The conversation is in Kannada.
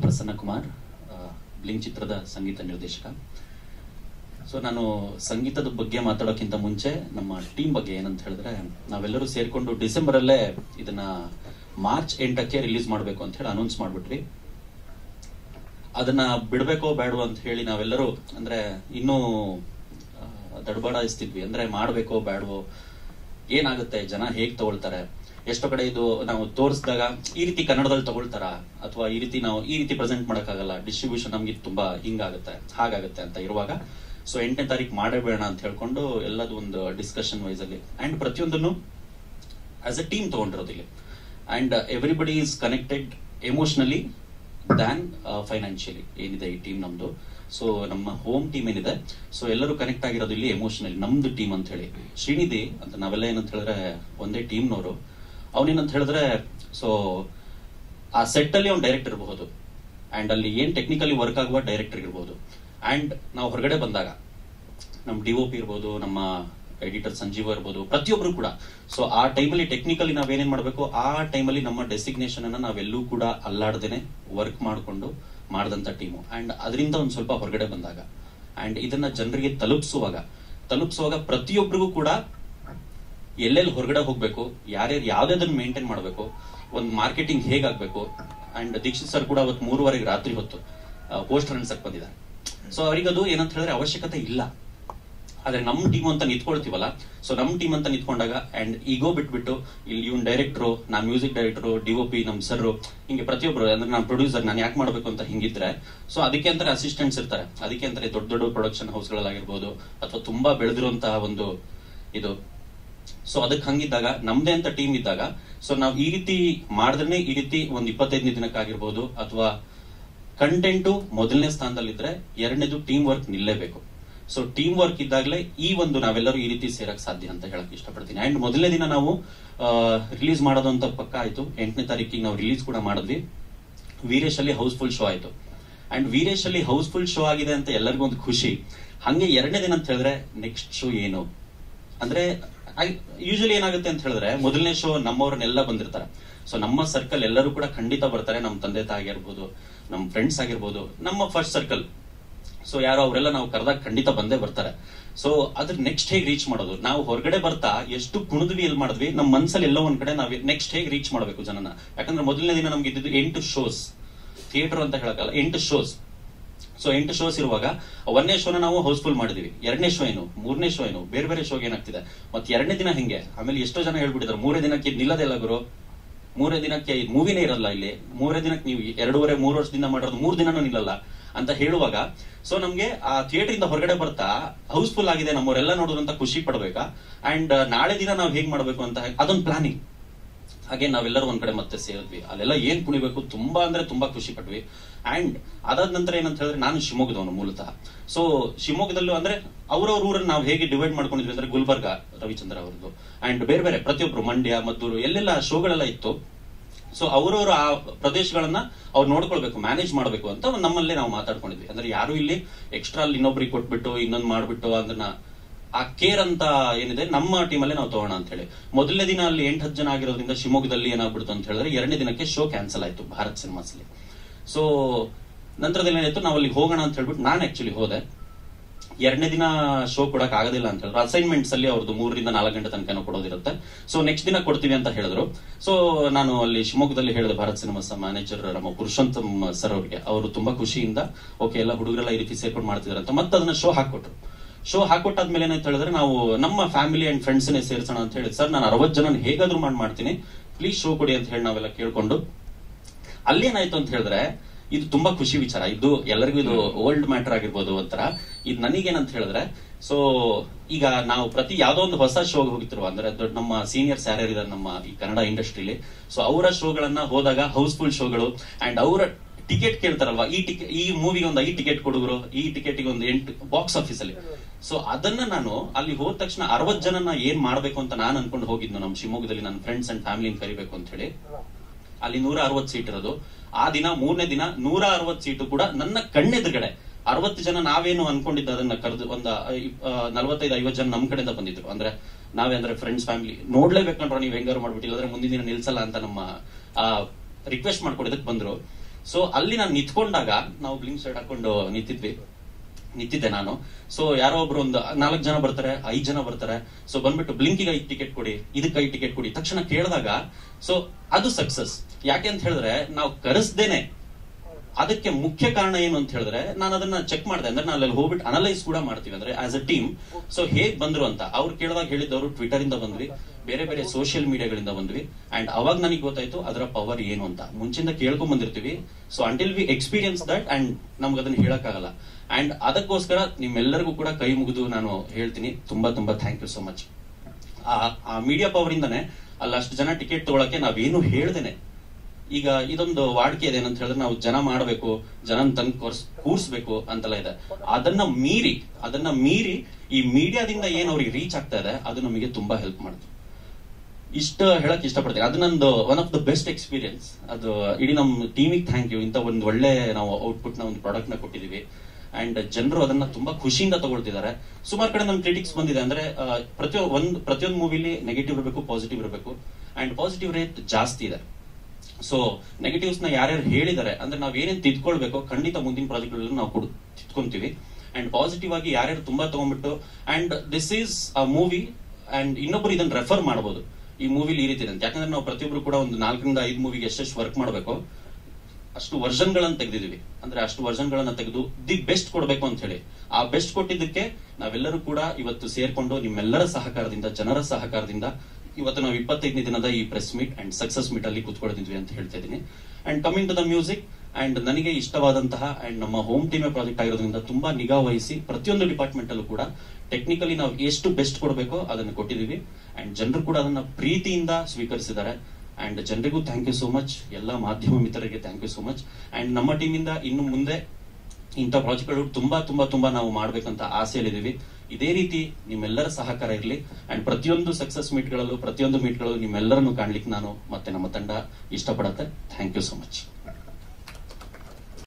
ಪ್ರಸನ್ನ ಕುಮಾರ್ ಆ, ಬ್ಲಿಂಕ್ ಚಿತ್ರದ ಸಂಗೀತ ನಿರ್ದೇಶಕ ಸೊ ನಾನು ಸಂಗೀತದ ಬಗ್ಗೆ ಮಾತಾಡೋಕ್ಕಿಂತ ಮುಂಚೆ ನಮ್ಮ ಟೀಮ್ ಬಗ್ಗೆ ಏನಂತ ಹೇಳಿದ್ರೆ ನಾವೆಲ್ಲರೂ ಸೇರ್ಕೊಂಡು ಡಿಸೆಂಬರ್ ಅಲ್ಲೇ ಇದನ್ನ ಮಾರ್ಚ್ ಎಂಟಕ್ಕೆ ರಿಲೀಸ್ ಮಾಡಬೇಕು ಅಂತ ಹೇಳಿ ಅನೌನ್ಸ್ ಮಾಡ್ಬಿಟ್ವಿ ಅದನ್ನ ಬಿಡ್ಬೇಕೋ ಬೇಡವೋ ಅಂತ ಹೇಳಿ ನಾವೆಲ್ಲರೂ ಅಂದ್ರೆ ಇನ್ನೂ ಆ, ದಡಬಡಾಯಿಸ್ತಿದ್ವಿ ಅಂದ್ರೆ ಮಾಡ್ಬೇಕೋ ಬೇಡವೋ ಏನಾಗುತ್ತೆ ಜನ ಹೇಗ್ ತಗೊಳ್ತಾರೆ ಎಷ್ಟೋ ಕಡೆ ಇದು ನಾವು ತೋರಿಸಿದಾಗ ಈ ರೀತಿ ಕನ್ನಡದಲ್ಲಿ ತಗೊಳ್ತಾರ ಅಥವಾ ಈ ರೀತಿ ನಾವು ಈ ರೀತಿ ಪ್ರೆಸೆಂಟ್ ಮಾಡಕ್ಕಾಗಲ್ಲ ಡಿಸ್ಟ್ರಿಬ್ಯೂಷನ್ ನಮ್ಗೆ ಇದು ತುಂಬಾ ಹಿಂಗಾಗುತ್ತೆ ಹಾಗಾಗುತ್ತೆ ಅಂತ ಇರುವಾಗ ಸೊ ಎಂಟನೇ ತಾರೀಕು ಮಾಡಬೇಡ ಅಂತ ಹೇಳ್ಕೊಂಡು ಎಲ್ಲದು ಒಂದು ಡಿಸ್ಕಷನ್ ವೈಸ್ ಅಲ್ಲಿ ಅಂಡ್ ಪ್ರತಿಯೊಂದನ್ನು ಆಸ್ ಎ ಟೀಮ್ ತಗೊಂಡಿರೋದು ಇಲ್ಲಿ and everybody is connected emotionally than financially ಏನಿದೆ ಈ ಟೀಮ್ ನಮ್ದು ಸೊ ನಮ್ಮ ಹೋಮ್ ಟೀಮ್ ಏನಿದೆ ಸೊ ಎಲ್ಲರೂ ಕನೆಕ್ಟ್ ಆಗಿರೋದು ಇಲ್ಲಿ ಎಮೋಷನಲಿ ನಮ್ದು ಟೀಮ್ ಅಂತ ಹೇಳಿ ಶ್ರೀನಿಧಿ ಅಂತ ನಾವೆಲ್ಲ ಏನಂತ ಹೇಳಿದ್ರೆ ಒಂದೇ ಟೀಮ್ನವರು ಅವನೇನಂತ ಹೇಳಿದ್ರೆ ಸೊ ಆ ಸೆಟ್ ಅಲ್ಲಿ ಅವ್ನು ಡೈರೆಕ್ಟರ್ ಇರಬಹುದು ಅಂಡ್ ಅಲ್ಲಿ ಏನ್ ಟೆಕ್ನಿಕಲಿ ವರ್ಕ್ ಆಗುವ ಡೈರೆಕ್ಟರ್ ಇರಬಹುದು ಅಂಡ್ ನಾವು ಹೊರಗಡೆ ಬಂದಾಗ ನಮ್ಮ ಡಿ ಒ ಪಿ ಇರ್ಬೋದು ನಮ್ಮ ಎಡಿಟರ್ ಸಂಜೀವ ಇರ್ಬೋದು ಪ್ರತಿಯೊಬ್ರು ಕೂಡ ಸೊ ಆ ಟೈಮಲ್ಲಿ ಟೆಕ್ನಿಕಲಿ ನಾವೇನೇನ್ ಮಾಡಬೇಕು ಆ ಟೈಮಲ್ಲಿ ನಮ್ಮ ಡೆಸಿಗ್ನೇಷನ್ ಅನ್ನ ನಾವೆಲ್ಲೂ ಕೂಡ ಅಲ್ಲಾಡ್ದೇನೆ ವರ್ಕ್ ಮಾಡಿಕೊಂಡು ಮಾಡಿದಂತ ಟೀಮು ಅಂಡ್ ಅದರಿಂದ ಒಂದ್ ಸ್ವಲ್ಪ ಹೊರಗಡೆ ಬಂದಾಗ ಅಂಡ್ ಇದನ್ನ ಜನರಿಗೆ ತಲುಪಿಸುವಾಗ ತಲುಪಿಸುವಾಗ ಪ್ರತಿಯೊಬ್ಬರಿಗೂ ಕೂಡ ಎಲ್ಲೆಲ್ಲಿ ಹೊರಗಡೆ ಹೋಗ್ಬೇಕು ಯಾರ್ಯಾರು ಯಾವ್ದಾದನ್ನ ಮೇಂಟೈನ್ ಮಾಡಬೇಕು ಒಂದು ಮಾರ್ಕೆಟಿಂಗ್ ಹೇಗಾಗ್ಬೇಕು ಅಂಡ್ ದೀಕ್ಷಿತ್ ಸರ್ ಕೂಡ ಅವತ್ತು ಮೂರುವರೆಗೆ ರಾತ್ರಿ ಹೊತ್ತು ಪೋಸ್ಟರ್ ಅನ್ಸಕ್ ಬಂದಿದ್ದಾರೆ ಸೊ ಅವರಿಗದು ಏನಂತ ಹೇಳಿದ್ರೆ ಅವಶ್ಯಕತೆ ಇಲ್ಲ ಆದ್ರೆ ನಮ್ ಟೀಮ್ ಅಂತ ನಿಂತ್ಕೊಳ್ತೀವಲ್ಲ ಸೊ ನಮ್ ಟೀಮ್ ಅಂತ ನಿಂತ್ಕೊಂಡಾಗ ಅಂಡ್ ಈಗೋ ಬಿಟ್ಬಿಟ್ಟು ಇಲ್ಲಿ ಇವ್ನ್ ಡೈರೆಕ್ಟ್ರು ನಾ music director D O P ನಮ್ ಸರ್ ಹಿಂಗೆ ಪ್ರತಿಯೊಬ್ರು ಅಂದ್ರೆ ನಾನು ಪ್ರೊಡ್ಯೂಸರ್ ನಾನು ಯಾಕೆ ಮಾಡ್ಬೇಕು ಅಂತ ಹಿಂಗಿದ್ರೆ ಸೊ ಅದಕ್ಕೆ ಅಂತಾರೆ ಅಸಿಸ್ಟೆಂಟ್ಸ್ ಇರ್ತಾರೆ ಅದಕ್ಕೆ ಅಂತಾರೆ ದೊಡ್ಡ ದೊಡ್ಡ ಪ್ರೊಡಕ್ಷನ್ ಹೌಸ್ಗಳಾಗಿರ್ಬೋದು ಅಥವಾ ತುಂಬಾ ಬೆಳೆದಿರುವಂತಹ ಒಂದು ಇದು ಸೊ ಅದಕ್ಕೆ ಹಂಗಿದ್ದಾಗ ನಮ್ದೇ ಅಂತ ಟೀಮ್ ಇದ್ದಾಗ ಸೊ ನಾವು ಈ ರೀತಿ ಮಾಡಿದ್ರೆ ಈ ರೀತಿ ಒಂದ್ ಇಪ್ಪತ್ತೈದನೇ ದಿನಕ್ಕಾಗಿರ್ಬೋದು ಅಥವಾ ಕಂಟೆಂಟು ಮೊದಲನೇ ಸ್ಥಾನದಲ್ಲಿದ್ರೆ ಎರಡನೇದು ಟೀಮ್ ವರ್ಕ್ ನಿಲ್ಲೇಬೇಕು ಸೊ ಟೀಮ್ ವರ್ಕ್ ಇದ್ದಾಗಲೇ ಈ ಒಂದು ನಾವೆಲ್ಲರೂ ಈ ರೀತಿ ಸೇರಕ್ ಸಾಧ್ಯ ಅಂತ ಹೇಳಕ್ ಇಷ್ಟಪಡ್ತೀನಿ ಅಂಡ್ ಮೊದಲನೇ ದಿನ ನಾವು ರಿಲೀಸ್ ಮಾಡೋದು ಅಂತ ಪಕ್ಕ ಆಯ್ತು ಎಂಟನೇ ತಾರೀಕಿಗೆ ನಾವು ರಿಲೀಸ್ ಕೂಡ ಮಾಡಿದ್ವಿ ವೀರೇಶ್ ಅಲ್ಲಿ ಹೌಸ್ಫುಲ್ ಶೋ ಆಯ್ತು ಅಂಡ್ ವೀರೇಶ್ ಅಲ್ಲಿ ಹೌಸ್ಫುಲ್ ಶೋ ಆಗಿದೆ ಅಂತ ಎಲ್ಲರಿಗೂ ಒಂದು ಖುಷಿ ಹಂಗೆ ಎರಡನೇ ದಿನ ಅಂತ ಹೇಳಿದ್ರೆ ನೆಕ್ಸ್ಟ್ ಶೋ ಏನು ಅಂದ್ರೆ ಯೂಶಲಿ ಏನಾಗುತ್ತೆ ಅಂತ ಹೇಳಿದ್ರೆ ಮೊದಲನೇ ಶೋ ನಮ್ಮವ್ರನ್ನೆಲ್ಲ ಬಂದಿರ್ತಾರೆ ಸೊ ನಮ್ಮ ಸರ್ಕಲ್ ಎಲ್ಲರೂ ಕೂಡ ಖಂಡಿತ ಬರ್ತಾರೆ ನಮ್ಮ ತಂದೆ ತಾಯಿ ಆಗಿರ್ಬೋದು ನಮ್ಮ ಫ್ರೆಂಡ್ಸ್ ಆಗಿರ್ಬೋದು ನಮ್ಮ ಫಸ್ಟ್ ಸರ್ಕಲ್ ಸೊ ಯಾರೋ ಅವರೆಲ್ಲ ನಾವು ಕರೆದಾಗ ಖಂಡಿತ ಬಂದೇ ಬರ್ತಾರೆ ಸೊ ಅದ್ರ ನೆಕ್ಸ್ಟ್ ಹೇಗೆ ರೀಚ್ ಮಾಡೋದು ನಾವು ಹೊರಗಡೆ ಬರ್ತಾ ಎಷ್ಟು ಕುಣಿದ್ವಿ ಎಲ್ಲಿ ಮಾಡಿದ್ವಿ ನಮ್ಮ ಮನ್ಸಲ್ಲಿ ಎಲ್ಲೋ ಒಂದ್ ಕಡೆ ನಾವು ನೆಕ್ಸ್ಟ್ ಹೇಗೆ ರೀಚ್ ಮಾಡಬೇಕು ಜನನ ಯಾಕಂದ್ರೆ ಮೊದಲನೇ ದಿನ ನಮ್ಗೆ ಇದ್ದಿದ್ದು ಎಂಟು ಶೋಸ್ ಥಿಯೇಟರ್ ಅಂತ ಹೇಳಕ್ಕಲ್ಲ ಎಂಟು ಶೋಸ್ ಸೊ ಎಂಟು ಶೋಸ್ ಇರುವಾಗ ಒಂದನೇ ಶೋನ ನಾವು ಹೌಸ್ಫುಲ್ ಮಾಡಿದೀವಿ ಎರಡನೇ ಶೋ ಏನು ಮೂರನೇ ಶೋ ಏನು ಬೇರೆ ಬೇರೆ ಶೋಗೆ ಏನಾಗ್ತಿದೆ ಮತ್ತೆ ಎರಡನೇ ದಿನ ಹೆಂಗೆ ಆಮೇಲೆ ಎಷ್ಟೋ ಜನ ಹೇಳ್ಬಿಟ್ಟಿದ್ದಾರೆ ಮೂರೇ ದಿನಕ್ಕೆ ಇದ್ ನಿಲ್ಲದಿಲ್ಲ ಗುರು ಮೂರೇ ದಿನಕ್ಕೆ ಮೂವಿನೇ ಇರಲ್ಲ ಇಲ್ಲಿ ಮೂರೇ ದಿನಕ್ಕೆ ನೀವು ಎರಡೂವರೆ ಮೂರು ವರ್ಷದಿಂದ ಮಾಡಿರೋದು ಮೂರ್ ದಿನನೂ ನಿಲ್ಲಲ್ಲ ಅಂತ ಹೇಳುವಾಗ ಸೊ ನಮ್ಗೆ ಆ ಥಿಯೇಟರ್ ಇಂದ ಹೊರಗಡೆ ಬರ್ತಾ ಹೌಸ್ಫುಲ್ ಆಗಿದೆ ನಮ್ಮವರೆಲ್ಲ ನೋಡೋದಂತ ಖುಷಿ ಪಡ್ಬೇಕಾ ಅಂಡ್ ನಾಳೆ ದಿನ ನಾವ್ ಹೇಗ್ ಮಾಡ್ಬೇಕು ಅಂತ ಅದೊಂದು ಪ್ಲಾನಿಂಗ್ ಹಾಗೆ ನಾವೆಲ್ಲರೂ ಒಂದ್ ಕಡೆ ಮತ್ತೆ ಸೇರಿದ್ವಿ ಅಲ್ಲೆಲ್ಲ ಏನ್ ಕುಣಿಬೇಕು ತುಂಬಾ ಅಂದ್ರೆ ತುಂಬಾ ಖುಷಿ ಪಟ್ವಿ ಅಂಡ್ ಅದಾದ ನಂತರ ಏನಂತ ಹೇಳಿದ್ರೆ ನಾನು ಶಿವಮೊಗ್ಗದವನು ಮೂಲತಃ ಸೊ ಶಿವಮೊಗ್ಗದಲ್ಲೂ ಅಂದ್ರೆ ಅವ್ರವ್ರ ಊರನ್ನ ನಾವು ಹೇಗೆ ಡಿವೈಡ್ ಮಾಡ್ಕೊಂಡಿದ್ವಿ ಅಂದ್ರೆ ಗುಲ್ಬರ್ಗ ರವಿಚಂದ್ರ ಅವರದ್ದು ಅಂಡ್ ಬೇರೆ ಬೇರೆ ಪ್ರತಿಯೊಬ್ರು ಮಂಡ್ಯ ಮದ್ದೂರು ಎಲ್ಲೆಲ್ಲ ಶೋಗಳೆಲ್ಲ ಇತ್ತು ಸೊ ಅವರವರ ಆ ಪ್ರದೇಶಗಳನ್ನ ಅವ್ರು ನೋಡ್ಕೊಳ್ಬೇಕು ಮ್ಯಾನೇಜ್ ಮಾಡಬೇಕು ಅಂತ ನಮ್ಮಲ್ಲೇ ನಾವು ಮಾತಾಡ್ಕೊಂಡಿದ್ವಿ ಅಂದ್ರೆ ಯಾರು ಇಲ್ಲಿ ಎಕ್ಸ್ಟ್ರಾ ಅಲ್ಲಿ ಇನ್ನೊಬ್ರಿಗೆ ಕೊಟ್ಬಿಟ್ಟು ಇನ್ನೊಂದ್ ಮಾಡ್ಬಿಟ್ಟು ಅದನ್ನ ಆ ಕೇರ್ ಅಂತ ಏನಿದೆ ನಮ್ಮ ಟೀಮಲ್ಲೇ ನಾವು ತಗೋಣ ಅಂತ ಹೇಳಿ ಮೊದಲನೇ ದಿನ ಅಲ್ಲಿ ಎಂಟು ಹತ್ತು ಜನ ಆಗಿರೋದ್ರಿಂದ ಶಿವಮೊಗ್ಗದಲ್ಲಿ ಏನಾಗ್ಬಿಡ್ತು ಅಂತ ಹೇಳಿದ್ರೆ ಎರಡನೇ ದಿನಕ್ಕೆ ಶೋ ಕ್ಯಾನ್ಸಲ್ ಆಯ್ತು ಭಾರತ್ ಸಿನಿಮಾಸ್ ಅಲ್ಲಿ ಸೊ ನಂತರದಲ್ಲಿ ಏನಾಯ್ತು ನಾವು ಅಲ್ಲಿ ಹೋಗೋಣ ಅಂತ ಹೇಳ್ಬಿಟ್ಟು ನಾನು ಆಕ್ಚುಲಿ ಹೋದೆ ಎರಡನೇ ದಿನ ಶೋ ಕೊಡಕ್ ಆಗೋದಿಲ್ಲ ಅಂತ ಹೇಳಿದ್ರು ಅಸೈನ್ಮೆಂಟ್ಸ್ ಅಲ್ಲಿ ಅವ್ರದ್ದು ಮೂರರಿಂದ ನಾಲ್ಕು ಗಂಟೆ ತನಕ ಕೊಡೋದಿರುತ್ತೆ ಸೊ ನೆಕ್ಸ್ಟ್ ದಿನ ಕೊಡ್ತೀವಿ ಅಂತ ಹೇಳಿದ್ರು ಸೊ ನಾನು ಅಲ್ಲಿ ಶಿವಮೊಗ್ಗದಲ್ಲಿ ಹೇಳಿದೆ ಭಾರತ್ ಸಿನಿಮಾಸ್ ಮ್ಯಾನೇಜರ್ ನಮ್ಮ ಪುರುಷೋತ್ತಮ್ ಸರ್ ಅವ್ರಿಗೆ ಅವರು ತುಂಬಾ ಖುಷಿಯಿಂದ ಓಕೆ ಎಲ್ಲ ಹುಡುಗರೆಲ್ಲ ಈ ರೀತಿ ಸೇರ್ಕೊಂಡು ಮಾಡ್ತಿದಾರೆ ಅಂತ ಮತ್ತೆ ಅದನ್ನ ಶೋ ಹಾಕೊಟ್ರು ಶೋ ಹಾಕೊಟ್ಟಾದ್ಮೇಲೆ ಏನಂತ ಹೇಳಿದ್ರೆ ನಾವು ನಮ್ಮ ಫ್ಯಾಮಿಲಿ ಅಂಡ್ ಫ್ರೆಂಡ್ಸ್ ನೇ ಸೇರ್ಸೋಣ ಅಂತ ಹೇಳಿ ಸರ್ ನಾನು ಅರವತ್ತು ಜನ ಹೇಗಾದ್ರೂ ಮಾಡಿ ಮಾಡ್ತೀನಿ ಪ್ಲೀಸ್ ಶೋ ಕೊಡಿ ಅಂತ ಹೇಳಿ ನಾವೆಲ್ಲ ಕೇಳ್ಕೊಂಡು ಅಲ್ಲೇನಾಯ್ತು ಅಂತ ಹೇಳಿದ್ರೆ ಇದು ತುಂಬಾ ಖುಷಿ ವಿಚಾರ ಇದು ಎಲ್ಲರಿಗೂ ಇದು ಓಲ್ಡ್ ಮ್ಯಾಟರ್ ಆಗಿರ್ಬೋದು ಒಂಥರ ಇದು ನನಗೇನಂತ ಹೇಳಿದ್ರೆ ಸೊ ಈಗ ನಾವು ಪ್ರತಿ ಯಾವ್ದೋ ಒಂದು ಹೊಸ ಶೋಗೆ ಹೋಗ್ತಿರುವ ಅಂದ್ರೆ ದೊಡ್ಡ ನಮ್ಮ ಸೀನಿಯರ್ಸ್ ಯಾರ್ಯಾರಿದ್ದಾರೆ ನಮ್ಮ ಈ ಕನ್ನಡ ಇಂಡಸ್ಟ್ರಿಲಿ ಸೊ ಅವರ ಶೋಗಳನ್ನ ಹೋದಾಗ ಹೌಸ್ಫುಲ್ ಶೋಗಳು ಅಂಡ್ ಅವರ ಟಿಕೆಟ್ ಕೇಳ್ತಾರಲ್ವಾ ಈ ಟಿಕೆಟ್ ಈ ಮೂವಿಗೆ ಒಂದು ಐದು ಟಿಕೆಟ್ ಕೊಡುಗರು ಈ ಟಿಕೆಟ್ಗೆ ಒಂದು ಎಂಟು ಬಾಕ್ಸ್ ಆಫೀಸ್ ಅಲ್ಲಿ ಸೊ ಅದನ್ನ ನಾನು ಅಲ್ಲಿ ಹೋದ ತಕ್ಷಣ ಅರವತ್ ಜನನ ಏನ್ ಮಾಡ್ಬೇಕು ಅಂತ ನಾನು ಅನ್ಕೊಂಡು ಹೋಗಿದ್ನು ನಮ್ಮ ಶಿವಮೊಗ್ಗದಲ್ಲಿ ನನ್ನ ಫ್ರೆಂಡ್ಸ್ ಅಂಡ್ ಫ್ಯಾಮಿಲಿನ ಕರಿಬೇಕು ಅಂತ ಹೇಳಿ ಅಲ್ಲಿ ನೂರ ಅರವತ್ ಸೀಟ್ ಇರೋದು ಆ ದಿನ ಮೂರನೇ ದಿನ ನೂರ ಅರವತ್ ಸೀಟು ಕೂಡ ನನ್ನ ಕಣ್ಣೆದುರುಗಡೆ ಅರವತ್ತು ಜನ ನಾವೇನು ಅನ್ಕೊಂಡಿದ್ದ ಅದನ್ನ ಕರೆದು ಒಂದ ನಲವತ್ತೈದು ಐವತ್ತು ಜನ ನಮ್ ಕಡೆಯಿಂದ ಬಂದಿದ್ರು ಅಂದ್ರೆ ನಾವೇ ಅಂದ್ರೆ ಫ್ರೆಂಡ್ಸ್ ಫ್ಯಾಮಿಲಿ ನೋಡ್ಲೇಬೇಕಂಡ್ರೆ ನೀವು ಹೆಂಗಾರು ಮಾಡ್ಬಿಟ್ಟಿಲ್ಲ ಅಂದ್ರೆ ಮುಂದಿನ ದಿನ ನಿಲ್ಸಲ್ಲ ಅಂತ ನಮ್ಮ ಆ ರಿಕ್ವೆಸ್ಟ್ ಮಾಡ್ಕೊಡೋದಕ್ಕೆ ಬಂದ್ರು ಸೊ ಅಲ್ಲಿ ನಾನು ನಿಂತ್ಕೊಂಡಾಗ ನಾವು ಬ್ಲಿಂಕ್ ಶರ್ಟ್ ಹಾಕೊಂಡು ನಿಂತಿದ್ವಿ ನಿಂತಿದ್ದೆ ನಾನು ಸೊ ಯಾರೋ ಒಬ್ರು ಒಂದು ನಾಲ್ಕು ಜನ ಬರ್ತಾರೆ ಐದ್ ಜನ ಬರ್ತಾರೆ ಸೊ ಬಂದ್ಬಿಟ್ಟು ಬ್ಲಿಂಕಿಗೆ ಐದು ಟಿಕೆಟ್ ಕೊಡಿ ಇದಕ್ಕೆ ಐದು ಟಿಕೆಟ್ ಕೊಡಿ ತಕ್ಷಣ ಕೇಳಿದಾಗ ಸೊ ಅದು ಸಕ್ಸಸ್ ಯಾಕೆ ಅಂತ ಹೇಳಿದ್ರೆ ನಾವು ಕರೆಸ್ದೇನೆ ಅದಕ್ಕೆ ಮುಖ್ಯ ಕಾರಣ ಏನು ಅಂತ ಹೇಳಿದ್ರೆ ನಾನು ಅದನ್ನ ಚೆಕ್ ಮಾಡಿದೆ ಅಂದ್ರೆ ನಾನು ಅಲ್ಲಿ ಹೋಗ್ಬಿಟ್ಟು ಅನಲೈಸ್ ಕೂಡ ಮಾಡ್ತೀವಿ ಅಂದ್ರೆ ಆಸ್ ಅ ಟೀಮ್ ಸೊ ಹೇಗ್ ಬಂದ್ರು ಅಂತ ಅವ್ರು ಕೇಳಿದಾಗ ಹೇಳಿದ್ದವರು ಟ್ವಿಟರ್ ಇಂದ ಬಂದ್ವಿ ಬೇರೆ ಬೇರೆ ಸೋಷಿಯಲ್ ಮೀಡಿಯಾಗಳಿಂದ ಬಂದ್ವಿ ಅಂಡ್ ಅವಾಗ ನನಗೆ ಗೊತ್ತಾಯ್ತು ಅದರ ಪವರ್ ಏನು ಅಂತ ಮುಂಚಿಂದ ಕೇಳ್ಕೊಂಡ್ ಬಂದಿರ್ತೀವಿ so until we experience that and ನಮ್ಗೆ ಅದನ್ನ ಹೇಳಕ್ಕಾಗಲ್ಲ ಅಂಡ್ ಅದಕ್ಕೋಸ್ಕರ ನಿಮ್ಮೆಲ್ಲರಿಗೂ ಕೂಡ ಕೈ ಮುಗಿದು ನಾನು ಹೇಳ್ತೀನಿ ತುಂಬಾ ತುಂಬಾ ಥ್ಯಾಂಕ್ ಯು ಸೋ ಮಚ್ ಆ ಮೀಡಿಯಾ ಪವರ್ ಇಂದಾನೆ ಅಲ್ಲಿ ಅಷ್ಟು ಜನ ಟಿಕೆಟ್ ತಗೊಳಕ್ಕೆ ನಾವೇನು ಹೇಳ್ದೇನೆ ಈಗ ಇದೊಂದು ವಾಡಿಕೆ ಇದೆ ಏನಂತ ಹೇಳಿದ್ರೆ ನಾವು ಜನ ಮಾಡಬೇಕು ಜನ ತಂದು ಕೊರ್ಸ್ ಕೂರ್ಸ್ಬೇಕು ಅಂತೆಲ್ಲ ಇದೆ ಅದನ್ನ ಮೀರಿ ಅದನ್ನ ಮೀರಿ ಈ ಮೀಡಿಯಾದಿಂದ ಏನ್ ಅವ್ರಿಗೆ ರೀಚ್ ಆಗ್ತಾ ಇದೆ ಅದು ನಮಗೆ ತುಂಬಾ ಹೆಲ್ಪ್ ಮಾಡ್ತು ಇಷ್ಟ ಹೇಳಕ್ ಇಷ್ಟಪಡ್ತೀನಿ ಅದು ನಂದು one of the best experience ಅದು ಇಡೀ ನಮ್ಮ ಟೀಮಿಗೆ ಥ್ಯಾಂಕ್ ಯು ಇಂತ ಒಂದು ಒಳ್ಳೆ ನಾವು ಔಟ್ಪುಟ್ ನ ಒಂದು ಪ್ರಾಡಕ್ಟ್ ನ ಕೊಟ್ಟಿದೀವಿ ಅಂಡ್ ಜನರು ಅದನ್ನ ತುಂಬಾ ಖುಷಿಯಿಂದ ತಗೊಳ್ತಿದ್ದಾರೆ ಸುಮಾರು ಕಡೆ ನಮ್ ಕ್ರಿಟಿಕ್ಸ್ ಬಂದಿದೆ ಅಂದ್ರೆ ಆ, ಪ್ರತಿ ಒಂದ್ ಪ್ರತಿಯೊಂದು ಮೂವಿಲಿ ನೆಗೆಟಿವ್ ಇರಬೇಕು ಪಾಸಿಟಿವ್ ಇರಬೇಕು ಅಂಡ್ ಪಾಸಿಟಿವ್ ರೇಟ್ ಜಾಸ್ತಿ ಇದೆ ಸೊ ನೆಗೆಟಿವ್ಸ್ ನ ಯಾರ್ಯಾರು ಹೇಳಿದ್ದಾರೆ ಅಂದ್ರೆ ನಾವ್ ಏನೇನ್ ತಿದ್ಕೊಳ್ಬೇಕೋ ಖಂಡಿತ ಮುಂದಿನ ಪ್ರಾಜೆಕ್ಟ್ ನಾವು ಕೊಡ್ ತಿದ್ಕೊಂತೀವಿ ಅಂಡ್ ಪಾಸಿಟಿವ್ ಆಗಿ ಯಾರ್ಯಾರು ತುಂಬಾ ತಗೊಂಡ್ಬಿಟ್ಟು and this is a movie and ಇನ್ನೊಬ್ರು ಇದನ್ನ ರೆಫರ್ ಮಾಡಬಹುದು ಈ ಮೂವಿಲಿ ಈ ರೀತಿ ಇದೆ ಅಂತ ಯಾಕಂದ್ರೆ ನಾವು ಪ್ರತಿಯೊಬ್ರು ಕೂಡ ಒಂದು ನಾಲ್ಕರಿಂದ ಐದು ಮೂವಿಗೆ ಎಷ್ಟೆಷ್ಟು ವರ್ಕ್ ಮಾಡಬೇಕು ಅಷ್ಟು ವರ್ಷನ್ ಗಳನ್ನ ತೆಗೆದಿದೀವಿ ಅಂದ್ರೆ ಅಷ್ಟು ವರ್ಷನ್ ಗಳನ್ನ ತೆಗೆದು ದಿ ಬೆಸ್ಟ್ ಕೊಡ್ಬೇಕು ಅಂತ ಹೇಳಿ ಆ ಬೆಸ್ಟ್ ಕೊಟ್ಟಿದ್ದಕ್ಕೆ ನಾವೆಲ್ಲರೂ ಕೂಡ ಇವತ್ತು ಸೇರ್ಕೊಂಡು ನಿಮ್ಮೆಲ್ಲರ ಸಹಕಾರದಿಂದ ಜನರ ಸಹಕಾರದಿಂದ ಇವತ್ತು ನಾವು ಇಪ್ಪತ್ತೈದನೇ ದಿನದ ಈ press meet and success meet ಅಲ್ಲಿ ಕೂತ್ಕೊಂಡಿದ್ವಿ ಅಂತ ಹೇಳ್ತಾ ಇದ್ದೀನಿ and coming to the music and ನನಗೆ ಇಷ್ಟವಾದಂತಹ ಅಂಡ್ ನಮ್ಮ ಹೋಮ್ ಟೀಮೇ ಪ್ರಾಜೆಕ್ಟ್ ಆಗಿರೋದ್ರಿಂದ ತುಂಬಾ ನಿಗಾ ವಹಿಸಿ ಪ್ರತಿಯೊಂದು ಡಿಪಾರ್ಟ್ಮೆಂಟ್ ಅಲ್ಲೂ ಕೂಡ ಟೆಕ್ನಿಕಲಿ ನಾವು ಎಷ್ಟು ಬೆಸ್ಟ್ ಕೊಡಬೇಕೋ ಅದನ್ನು ಕೊಟ್ಟಿದೀವಿ ಅಂಡ್ ಜನರು ಕೂಡ ಅದನ್ನ ಪ್ರೀತಿಯಿಂದ ಸ್ವೀಕರಿಸಿದ್ದಾರೆ ಅಂಡ್ ಜನರಿಗೂ ಥ್ಯಾಂಕ್ ಯು ಸೋ ಮಚ್ ಎಲ್ಲ ಮಾಧ್ಯಮ ಮಿತ್ರರಿಗೆ thank you so much and ನಮ್ಮ ಟೀಮಿಂದ ಇನ್ನು ಮುಂದೆ ಇಂಥ ಪ್ರಾಜೆಕ್ಟ್ಗಳು ತುಂಬಾ ತುಂಬಾ ತುಂಬಾ ನಾವು ಮಾಡ್ಬೇಕಂತ ಆಸೆಯಲ್ಲಿದ್ದೀವಿ ಇದೇ ರೀತಿ ನಿಮ್ಮೆಲ್ಲರ ಸಹಕಾರ ಇರಲಿ ಅಂಡ್ ಪ್ರತಿಯೊಂದು ಸಕ್ಸಸ್ ಮೀಟ್ಗಳಲ್ಲೂ ಪ್ರತಿಯೊಂದು ಮೀಟ್ಗಳಲ್ಲೂ ನಿಮ್ಮೆಲ್ಲರನ್ನು ಕಾಣ್ಲಿಕ್ಕೆ ನಾನು ಮತ್ತೆ ನಮ್ಮ ತಂಡ ಇಷ್ಟಪಡತ್ತೆ ಥ್ಯಾಂಕ್ ಯು ಸೋ ಮಚ್